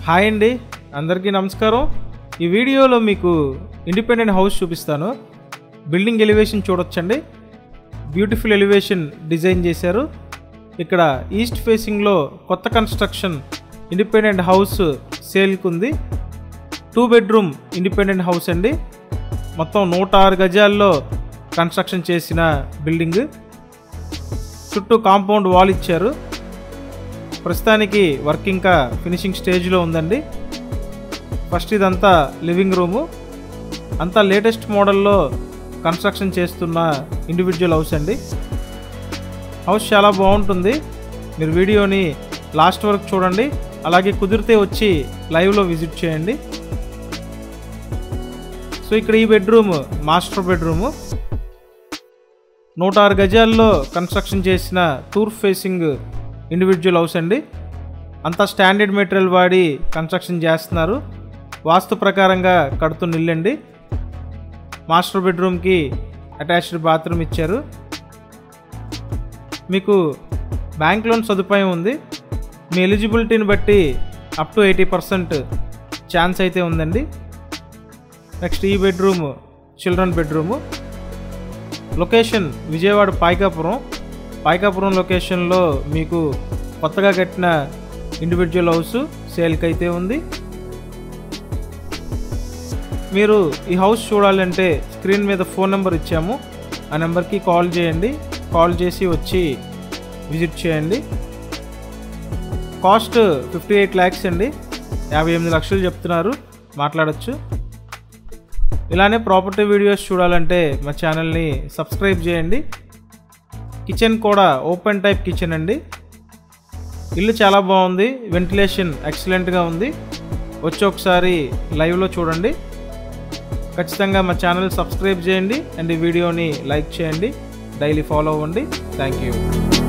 hi అండి అందరికీ నమస్కారం ఈ వీడియోలో మీకు ఇండిపెండెంట్ హౌస్ చూపిస్తాను బిల్డింగ్ ఎలివేషన్ చూడొచ్చండి బ్యూటిఫుల్ ఎలివేషన్ డిజైన్ చేశారు ఇక్కడ ఈస్ట్ ఫేసింగ్లో కొత్త కన్స్ట్రక్షన్ ఇండిపెండెంట్ హౌస్ సేల్కి ఉంది టూ బెడ్రూమ్ ఇండిపెండెంట్ హౌస్ అండి మొత్తం నూట ఆరు గజాల్లో కన్స్ట్రక్షన్ చేసిన బిల్డింగ్ చుట్టూ కాంపౌండ్ వాల్ ఇచ్చారు ప్రస్తుతానికి వర్క్ ఇంకా ఫినిషింగ్ స్టేజ్లో ఉందండి ఫస్ట్ ఇదంతా లివింగ్ రూము అంతా లేటెస్ట్ మోడల్లో కన్స్ట్రక్షన్ చేస్తున్న ఇండివిజువల్ హౌస్ అండి హౌస్ చాలా బాగుంటుంది మీరు వీడియోని లాస్ట్ వరకు చూడండి అలాగే కుదిరితే వచ్చి లైవ్లో విజిట్ చేయండి సో ఇక్కడ ఈ బెడ్రూమ్ మాస్టర్ బెడ్రూము నూట ఆరు గజాల్లో కన్స్ట్రక్షన్ చేసిన టూర్ ఫేసింగ్ ఇండివిజువల్ హౌస్ అండి అంతా స్టాండర్డ్ మెటీరియల్ వాడి కన్స్ట్రక్షన్ చేస్తున్నారు వాస్తు ప్రకారంగా కడుతున్న ఇల్లు అండి మాస్టర్ బెడ్రూమ్కి అటాచ్డ్ బాత్రూమ్ ఇచ్చారు మీకు బ్యాంక్ లోన్ సదుపాయం ఉంది మీ ఎలిజిబిలిటీని బట్టి up to eighty percent chance అయితే ఉందండి నెక్స్ట్ ఈ bedroom children bedroom location Vijayawada Payakapuram Payakapuram లొకేషన్లో మీకు కొత్తగా కట్టిన ఇండివిజువల్ హౌస్ సేల్కి అయితే ఉంది మీరు ఈ హౌస్ చూడాలంటే స్క్రీన్ మీద ఫోన్ నెంబర్ ఇచ్చాము ఆ నెంబర్కి కాల్ చేయండి కాల్ చేసి వచ్చి విజిట్ చేయండి కాస్ట్ ఫిఫ్టీ ఎయిట్ ల్యాక్స్ అండి యాభై ఎనిమిది లక్షలు చెప్తున్నారు మాట్లాడచ్చు ఇలానే ప్రాపర్టీ వీడియోస్ చూడాలంటే మా ఛానల్ని సబ్స్క్రైబ్ చేయండి కిచెన్ కూడా ఓపెన్ టైప్ కిచెన్ అండి ఇల్లు చాలా బాగుంది వెంటిలేషన్ ఎక్సలెంట్గా ఉంది వచ్చి ఒకసారి లైవ్లో చూడండి ఖచ్చితంగా మా ఛానల్ సబ్స్క్రైబ్ చేయండి అండ్ ఈ వీడియోని లైక్ చేయండి డైలీ ఫాలో అవ్వండి థ్యాంక్ యూ